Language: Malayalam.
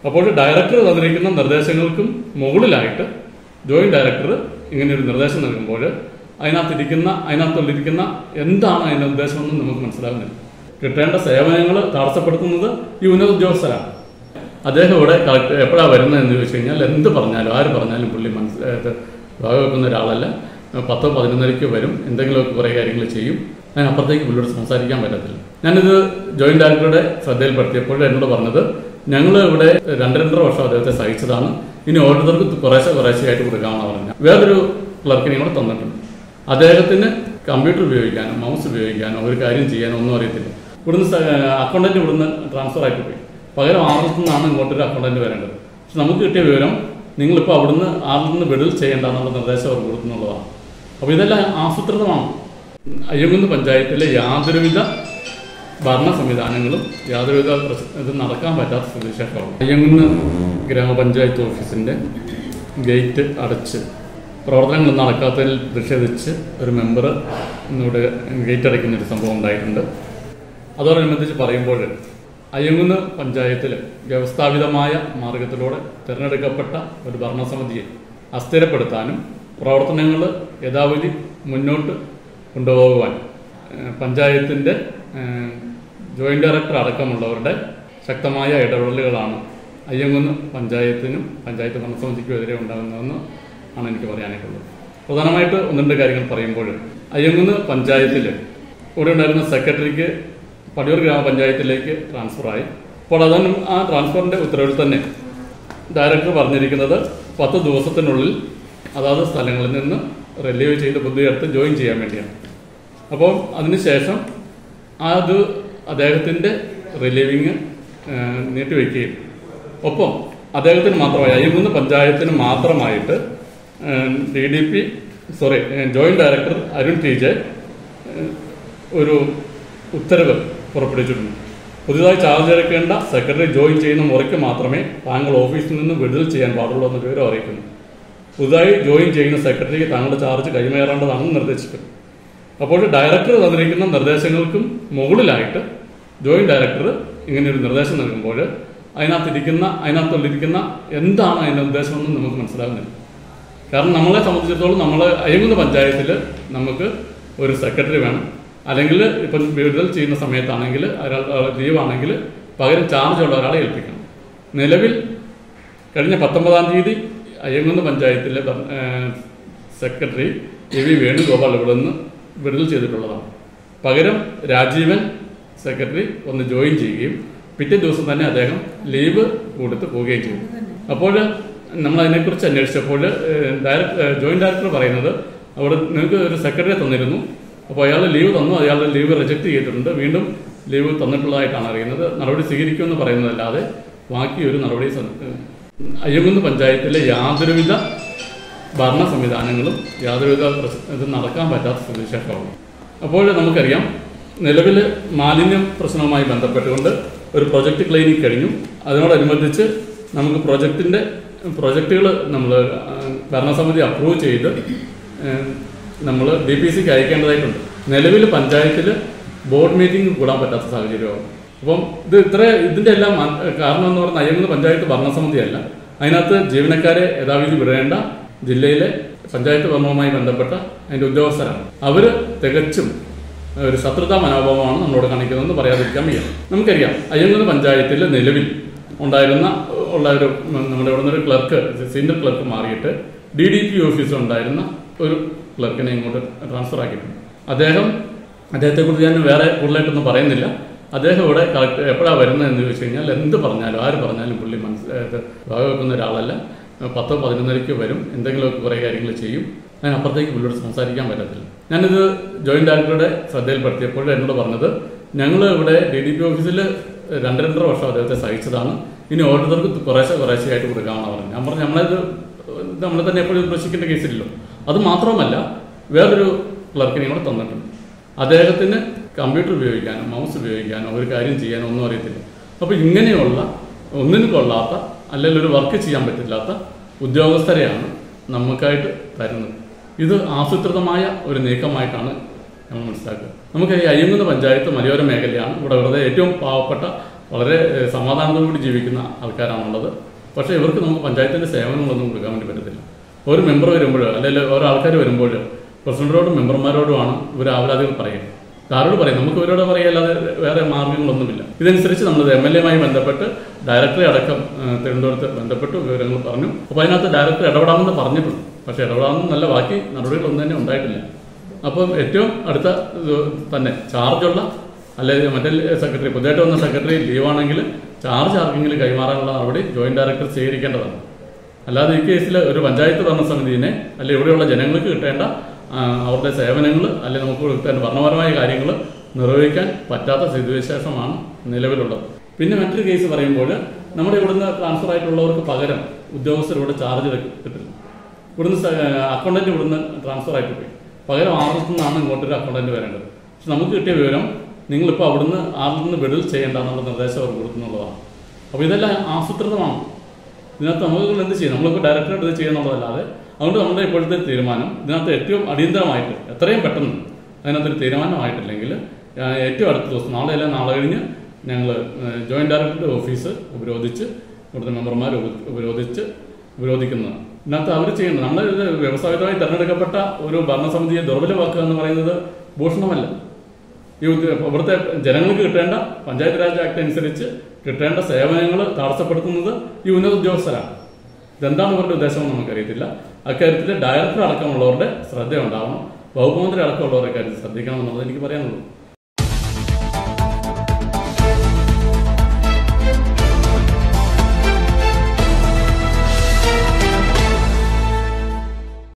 അപ്പോൾ ഡയറക്ടർ തന്നിരിക്കുന്ന നിർദ്ദേശങ്ങൾക്കും മുകളിലായിട്ട് ജോയിന്റ് ഡയറക്ടർ ഇങ്ങനെ ഒരു നിർദ്ദേശം നൽകുമ്പോൾ അതിനകത്തിരിക്കുന്ന അതിനകത്തുള്ളിരിക്കുന്ന എന്താണ് അതിന്റെ ഉദ്ദേശമെന്ന് നമുക്ക് മനസ്സിലാകുന്നില്ല കിട്ടേണ്ട സേവനങ്ങൾ തടസ്സപ്പെടുത്തുന്നത് ഈ ഉന്നത ഉദ്യോഗസ്ഥരാണ് അദ്ദേഹം ഇവിടെ കളക്ടർ എപ്പോഴാണ് വരുന്നത് എന്ന് ചോദിച്ചു കഴിഞ്ഞാൽ എന്ത് പറഞ്ഞാലും ആര് പറഞ്ഞാലും പുള്ളി മനസ്സിലായത് വകവെക്കുന്ന ഒരാളല്ല പത്തോ പതിനൊന്നരയ്ക്ക് വരും എന്തെങ്കിലുമൊക്കെ കുറേ കാര്യങ്ങൾ ചെയ്യും അതിനപ്പുറത്തേക്ക് പുള്ളിയോട് സംസാരിക്കാൻ പറ്റത്തില്ല ഞാനിത് ജോയിന്റ് ഡയറക്ടറുടെ ശ്രദ്ധയിൽപ്പെടുത്തിയപ്പോൾ എന്നോട് പറഞ്ഞത് ഞങ്ങൾ ഇവിടെ രണ്ട് രണ്ടര വർഷം അദ്ദേഹത്തെ സഹിച്ചതാണ് ഇനി ഓരോരുത്തർക്ക് കുറേശ്ശെ കുറേശ്ശെയായിട്ട് കൊടുക്കാമെന്ന് പറഞ്ഞു വേറൊരു ക്ലർക്കിനെയും കൂടെ തന്നിട്ടുണ്ട് അദ്ദേഹത്തിന് കമ്പ്യൂട്ടർ ഉപയോഗിക്കാനോ മൗസ് ഉപയോഗിക്കാനോ ഒരു കാര്യം ചെയ്യാനോ ഒന്നും അറിയത്തില്ല ഇവിടുന്ന് അക്കൗണ്ടന്റ് ഇവിടുന്ന് ട്രാൻസ്ഫർ ആയിട്ട് പോയി പകരം ആറിൽ നിന്നാണ് ഇങ്ങോട്ടൊരു അക്കൗണ്ടന്റ് വരേണ്ടത് പക്ഷെ നമുക്ക് കിട്ടിയ വിവരം നിങ്ങളിപ്പോൾ അവിടുന്ന് ആറിൽ നിന്ന് വിടൽ ചെയ്യേണ്ട എന്നുള്ള നിർദ്ദേശം അവർ കൊടുക്കുന്നുള്ളതാണ് അപ്പോൾ ഇതെല്ലാം ആസൂത്രിതമാണ് അയ്യങ്കുന്ന് പഞ്ചായത്തിലെ യാതൊരുവിധ ഭരണ സംവിധാനങ്ങളും യാതൊരുവിധ പ്രശ്ന- ഇത് നടക്കാൻ പറ്റാത്ത സ്ഥിതിവിശേഷമാണ് അയ്യങ്കുന്ന് ഗ്രാമപഞ്ചായത്ത് ഓഫീസിന്റെ ഗേറ്റ് അടച്ച് പ്രവർത്തനങ്ങൾ നടക്കാത്തതിൽ പ്രതിഷേധിച്ച് ഒരു മെമ്പർ ഇന്നിവിടെ ഗേറ്റ് അടയ്ക്കുന്ന ഒരു സംഭവം ഉണ്ടായിട്ടുണ്ട് അതോടനുബന്ധിച്ച് പറയുമ്പോൾ അയ്യങ്കുന്ന് പഞ്ചായത്തിൽ വ്യവസ്ഥാപിതമായ മാർഗത്തിലൂടെ തിരഞ്ഞെടുക്കപ്പെട്ട ഒരു ഭരണസമിതിയെ അസ്ഥിരപ്പെടുത്താനും പ്രവർത്തനങ്ങൾ യഥാവധി മുന്നോട്ട് കൊണ്ടുപോകുവാൻ ഏഹ്, പഞ്ചായത്തിന്റെ ഏഹ്, ജോയിന്റ് ഡയറക്ടർ അടക്കമുള്ളവരുടെ ശക്തമായ ഇടപെടലുകളാണ് അയ്യങ്കുന്ന് പഞ്ചായത്തിനും പഞ്ചായത്ത് ഭരണസമിതിക്കും എതിരെ ഉണ്ടാകുന്നതെന്ന് ആണ് എനിക്ക് പറയാനായിട്ടുള്ളത് പ്രധാനമായിട്ട് ഒന്ന് രണ്ട് കാര്യങ്ങൾ പറയുമ്പോൾ അയ്യങ്കുന്ന് പഞ്ചായത്തിൽ ഇവിടെ ഉണ്ടായിരുന്ന സെക്രട്ടറിക്ക് പടിയൂർ ഗ്രാമപഞ്ചായത്തിലേക്ക് ട്രാൻസ്ഫറായി അപ്പോൾ അതാണ് ആ ട്രാൻസ്ഫറിന്റെ ഉത്തരവിൽ തന്നെ ഡയറക്ടർ പറഞ്ഞിരിക്കുന്നത് പത്ത് ദിവസത്തിനുള്ളിൽ അതാത് സ്ഥലങ്ങളിൽ നിന്ന് റിലീവ് ചെയ്ത് ബുദ്ധിയെടുത്ത് ജോയിൻ ചെയ്യാൻ വേണ്ടിയാണ് അപ്പോൾ അതിനുശേഷം അത് അദ്ദേഹത്തിന്റെ റിലീവിങ് നീട്ടിവെക്കുകയും ഒപ്പം അദ്ദേഹത്തിന് മാത്രമായി അയ്യങ്കുന്ന് പഞ്ചായത്തിന് മാത്രമായിട്ട് D D P sorry joint director Arun T J ഏഹ്, ഒരു ഉത്തരവ് പുറപ്പെടുവിച്ചിട്ടുണ്ട് പുതിയതായി ചാർജ് എടുക്കേണ്ട സെക്രട്ടറി ജോയിൻ ചെയ്യുന്ന മുറയ്ക്ക് മാത്രമേ താങ്കൾ ഓഫീസിൽ നിന്ന് വിടുതൽ ചെയ്യാൻ പാടുള്ളൂ എന്ന വിവരം അറിയിക്കുന്നു പുതുതായി ജോയിൻ ചെയ്യുന്ന സെക്രട്ടറിക്ക് താങ്കളുടെ ചാർജ് കൈമാറേണ്ടതാണെന്ന് നിർദ്ദേശിക്കുന്നു അപ്പോൾ ഡയറക്ടർ തന്നിരിക്കുന്ന നിർദ്ദേശങ്ങൾക്കും മുകളിലായിട്ട് ജോയിന്റ് ഡയറക്ടർ ഇങ്ങനെ ഒരു നിർദ്ദേശം നൽകുമ്പോൾ അതിനകത്തിരിക്കുന്ന അതിനകത്തുള്ളിരിക്കുന്ന എന്താണ് അതിന്റെ ഉദ്ദേശമെന്ന് നമുക്ക് മനസ്സിലാകുന്നില്ല കാരണം നമ്മളെ സംബന്ധിച്ചിടത്തോളം നമ്മൾ അയ്യങ്കുന്ന് പഞ്ചായത്തിൽ നമുക്ക് ഒരു സെക്രട്ടറി വേണം അല്ലെങ്കിൽ ഇപ്പം വിടുതൽ ചെയ്യുന്ന സമയത്താണെങ്കിൽ ഒരാൾ ലീവ് ആണെങ്കിൽ പകരം ചാർജ് ഉള്ള ഒരാളെ ഏൽപ്പിക്കണം നിലവിൽ കഴിഞ്ഞ പത്തൊമ്പതാം തീയതി അയ്യങ്കുന്ന് പഞ്ചായത്തിലെ ഭരണ- ഏഹ് സെക്രട്ടറി എ വി വേണുഗോപാൽ ഇവിടെ നിന്ന് വിടുതൽ ചെയ്തിട്ടുള്ളതാണ് പകരം രാജീവൻ സെക്രട്ടറി ഒന്ന് ജോയിൻ ചെയ്യുകയും പിറ്റേ ദിവസം തന്നെ അദ്ദേഹം ലീവ് കൊടുത്ത് പോവുകയും ചെയ്തു അപ്പോൾ നമ്മൾ അതിനെക്കുറിച്ച് അന്വേഷിച്ചപ്പോൾ ഏഹ്, ഡയറക്ടർ ഏഹ്, ജോയിന്റ് ഡയറക്ടർ പറയുന്നത് അവിടെ നിങ്ങൾക്ക് ഒരു സെക്രട്ടറി തന്നിരുന്നു അപ്പോൾ അയാൾ ലീവ് തന്നു അയാളുടെ ലീവ് റിജക്ട് ചെയ്തിട്ടുണ്ട് വീണ്ടും ലീവ് തന്നിട്ടുള്ളതായിട്ടാണ് അറിയുന്നത് നടപടി സ്വീകരിക്കുമെന്ന് പറയുന്നതല്ലാതെ ബാക്കി ഒരു നടപടി സ- ഏഹ്, അയ്യങ്കുന്ന് പഞ്ചായത്തിലെ യാതൊരുവിധ ഭരണ സംവിധാനങ്ങളും യാതൊരുവിധ പ്രശ്ന- ഇത് നടക്കാൻ പറ്റാത്ത സ്ഥിതിവിശേഷമാണ് അപ്പോൾ നമുക്കറിയാം നിലവിൽ മാലിന്യം പ്രശ്നവുമായി ബന്ധപ്പെട്ടുകൊണ്ട് ഒരു പ്രൊജക്ട് ക്ലീനിങ് കഴിഞ്ഞു അതിനോടനുബന്ധിച്ച് നമുക്ക് പ്രൊജക്ടിന്റെ പ്രൊജക്റ്റുകൾ നമ്മൾ ഭരണസമിതി അപ്രൂവ് ചെയ്ത് നമ്മൾ ഡി പി സിക്ക് അയക്കേണ്ടതായിട്ടുണ്ട് നിലവിൽ പഞ്ചായത്തിൽ ബോർഡ് മീറ്റിംഗ് കൂടാൻ പറ്റാത്ത സാഹചര്യമാണ് അപ്പം ഇത് ഇത്ര ഇതിന്റെ എല്ലാം മ- കാരണം എന്ന് പറഞ്ഞാൽ അയ്യങ്കുന്ന് പഞ്ചായത്ത് ഭരണസമിതിയല്ല അതിനകത്ത് ജീവനക്കാരെ യഥാവിധി വിടേണ്ട ജില്ലയിലെ പഞ്ചായത്ത് ഭരണവുമായി ബന്ധപ്പെട്ട അതിന്റെ ഉദ്യോഗസ്ഥരാണ് അവര് തികച്ചും ഒരു ശത്രുതാ മനോഭാവമാണ് നമ്മളോട് കാണിക്കുന്നതെന്ന് പറയാതിരിക്കാൻ വയ്യ നമുക്കറിയാം അയ്യങ്കുന്ന് പഞ്ചായത്തിൽ നിലവിൽ ഉണ്ടായിരുന്ന ഉള്ള ഒരു ഉം, നമ്മുടെ ഇവിടെ ഒരു ക്ലർക്ക് സീനിയർ ക്ലർക്ക് മാറിയിട്ട് ഡി ഡി പി ഓഫീസിൽ ഉണ്ടായിരുന്ന ഒരു ക്ലർക്കിനെ ഇങ്ങോട്ട് ട്രാൻസ്ഫർ ആക്കിയിട്ടുണ്ട് അദ്ദേഹം അദ്ദേഹത്തെക്കുറിച്ച് ഞാൻ വേറെ കൂടുതലായിട്ടൊന്നും പറയുന്നില്ല അദ്ദേഹം ഇവിടെ കളക്ടർ എപ്പോഴാണ് വരുന്നത് എന്ന് ചോദിച്ചു കഴിഞ്ഞാൽ എന്ത് പറഞ്ഞാലും ആര് പറഞ്ഞാലും പുള്ളി മനസ്സിലായത് വകവെക്കുന്ന ഒരാളല്ല പത്തോ പതിനൊന്നരയ്ക്ക് വരും എന്തെങ്കിലുമൊക്കെ കുറേ കാര്യങ്ങൾ ചെയ്യും അതിനപ്പുറത്തേക്ക് പുള്ളിയോട് സംസാരിക്കാൻ പറ്റത്തില്ല ഞാനിത് ജോയിന്റ് ഡയറക്ടറുടെ ശ്രദ്ധയിൽപ്പെടുത്തിയപ്പോൾ എന്നോട് പറഞ്ഞത് ഞങ്ങൾ ഇവിടെ ഡി ഡി പി ഓഫീസിൽ രണ്ട് രണ്ടര വർഷം അദ്ദേഹത്തെ സഹിച്ചതാണ് ഇനി ഓരോരുത്തർക്ക് കുറേശ്ശെ കുറേശ്ശെയായിട്ട് കൊടുക്കാമെന്ന് പറഞ്ഞു ഞാൻ പറഞ്ഞു നമ്മളത് നമ്മളെ തന്നെ എപ്പോഴും പ്രശ്നിക്കേണ്ട കേസില്ലല്ലോ അത് മാത്രമല്ല വേറൊരു ക്ലർക്കിനെയും കൂടെ തന്നിട്ടുണ്ട് അദ്ദേഹത്തിന് കമ്പ്യൂട്ടർ ഉപയോഗിക്കാനോ മൗസ് ഉപയോഗിക്കാനോ ഒരു കാര്യം ചെയ്യാനോ ഒന്നും അറിയത്തില്ല അപ്പോൾ ഇങ്ങനെയുള്ള ഒന്നിനും കൊള്ളാത്ത അല്ലെങ്കിൽ ഒരു വർക്ക് ചെയ്യാൻ പറ്റില്ലാത്ത ഉദ്യോഗസ്ഥരെയാണ് നമുക്കായിട്ട് തരുന്നത് ഇത് ആസൂത്രിതമായ ഒരു നീക്കമായിട്ടാണ് നമ്മൾ മനസ്സിലാക്കുക നമുക്ക് ഈ അയ്യങ്കുന്ന് പഞ്ചായത്ത് മലയോര മേഖലയാണ് ഇവിടെ വെറുതെ ഏറ്റവും പാവപ്പെട്ട വളരെ ഏഹ്, സമാധാനത്തോടുകൂടി ജീവിക്കുന്ന ആൾക്കാരാണുള്ളത് പക്ഷേ ഇവർക്ക് നമുക്ക് പഞ്ചായത്തിന്റെ സേവനങ്ങളൊന്നും കൊടുക്കാൻ വേണ്ടി പറ്റത്തില്ല ഒരു മെമ്പർ വരുമ്പോൾ അല്ലെങ്കിൽ ഓരോ ആൾക്കാർ വരുമ്പോൾ പ്രസിഡന്റിനോടും മെമ്പർമാരോടുമാണ് ഇവർ ആവലാതികൾ പറയുന്നത് ആരോട് പറയും നമുക്ക് ഇവരോട് പറയാല്ലാതെ വേറെ മാർഗങ്ങളൊന്നുമില്ല ഇതനുസരിച്ച് നമ്മൾ എം എൽ എയുമായി ബന്ധപ്പെട്ട് ഡയറക്ടറെ അടക്കം ഏഹ്, തിരുവനന്തപുരത്ത് ബന്ധപ്പെട്ട് വിവരങ്ങൾ പറഞ്ഞു അപ്പോൾ അതിനകത്ത് ഡയറക്ടർ ഇടപെടാമെന്ന് പറഞ്ഞിട്ടുണ്ട് പക്ഷേ ഇടപെടാമെന്ന് നല്ല ബാക്കി നടപടികളൊന്നും തന്നെ ഉണ്ടായിട്ടില്ല അപ്പം ഏറ്റവും അടുത്ത ഇത് തന്നെ ചാർജുള്ള അല്ലെങ്കിൽ മറ്റേ സെക്രട്ടറി പുതിയതായിട്ട് വന്ന സെക്രട്ടറി ലീവാണെങ്കിൽ ചാർജ് ആർക്കെങ്കിലും കൈമാറാനുള്ള നടപടി ജോയിന്റ് ഡയറക്ടർ സ്വീകരിക്കേണ്ടതാണ് അല്ലാതെ ഈ കേസിൽ ഒരു പഞ്ചായത്ത് ഭരണസമിതിനെ അല്ലെങ്കിൽ ഇവിടെയുള്ള ജനങ്ങൾക്ക് കിട്ടേണ്ട ആ, അവരുടെ സേവനങ്ങൾ അല്ലെങ്കിൽ നമുക്ക് കിട്ടേണ്ട ഭരണപരമായ കാര്യങ്ങൾ നിർവഹിക്കാൻ പറ്റാത്ത സ്ഥിതിവിശേഷമാണ് നിലവിലുള്ളത് പിന്നെ മറ്റൊരു കേസ് പറയുമ്പോൾ നമ്മുടെ ഇവിടുന്ന് ട്രാൻസ്ഫർ ആയിട്ടുള്ളവർക്ക് പകരം ഉദ്യോഗസ്ഥർ ഇവിടെ ചാർജ് കിട്ടില്ല ഇവിടുന്ന് അക്കൗണ്ടന്റ് ഇവിടുന്ന് ട്രാൻസ്ഫർ ആയിട്ട് പോയി പകരം ആറിൽ നിന്നാണ് ഇങ്ങോട്ടൊരു അക്കൗണ്ടന്റ് വരേണ്ടത് പക്ഷെ നമുക്ക് കിട്ടിയ വിവരം നിങ്ങളിപ്പോൾ അവിടുന്ന് ആറിൽ നിന്ന് ബിഡിൽ ചെയ്യേണ്ട എന്നുള്ള നിർദ്ദേശം അവർ കൊടുക്കുന്നുള്ളതാണ് അപ്പോൾ ഇതെല്ലാം ആസൂത്രിതമാണ് ഇതിനകത്ത് നമുക്ക് എന്ത് ചെയ്യും നമ്മളിപ്പോൾ ഡയറക്ടറായിട്ട് ഇത് ചെയ്യുന്നുള്ളതല്ലാതെ അതുകൊണ്ട് നമ്മുടെ ഇപ്പോഴത്തെ തീരുമാനം ഇതിനകത്ത് ഏറ്റവും അടിയന്തരമായിട്ട് എത്രയും പെട്ടെന്ന് അതിനകത്തൊരു തീരുമാനമായിട്ടില്ലെങ്കിൽ ആ, ഏറ്റവും അടുത്ത ദിവസം നാളെ അല്ല നാളെ കഴിഞ്ഞ് ഞങ്ങൾ ജോയിന്റ് ഡയറക്ടറുടെ ഓഫീസ് ഉപരോധിച്ച് ഇവിടുത്തെ മെമ്പർമാർ ഉപ- ഉപരോധിച്ച് ഉപരോധിക്കുന്നതാണ് ഇതിനകത്ത് അവർ ചെയ്യുന്നത് നമ്മൾ ഇത് വ്യവസായപരമായി തെരഞ്ഞെടുക്കപ്പെട്ട ഒരു ഭരണസമിതിയെ ദുർബലമാക്കുക എന്ന് പറയുന്നത് ഭൂഷണമല്ല ഈ ഉദ്യ- ഇവിടുത്തെ ജനങ്ങൾക്ക് കിട്ടേണ്ട പഞ്ചായത്ത് രാജ് ആക്ട് അനുസരിച്ച് കിട്ടേണ്ട സേവനങ്ങൾ തടസ്സപ്പെടുത്തുന്നത് ഈ ഉന്നത ഉദ്യോഗസ്ഥരാണ് ഇതെന്താണ് ഇവരുടെ ഉദ്ദേശം നമുക്കറിയത്തില്ല അക്കാര്യത്തിൽ ഡയറക്ടർ അടക്കമുള്ളവരുടെ ശ്രദ്ധ ഉണ്ടാവണം വകുപ്പ് മന്ത്രി അടക്കമുള്ളവരുടെ കാര്യത്തിൽ ശ്രദ്ധിക്കണം എന്നുള്ളത് എനിക്ക് പറയാനുള്ളൂ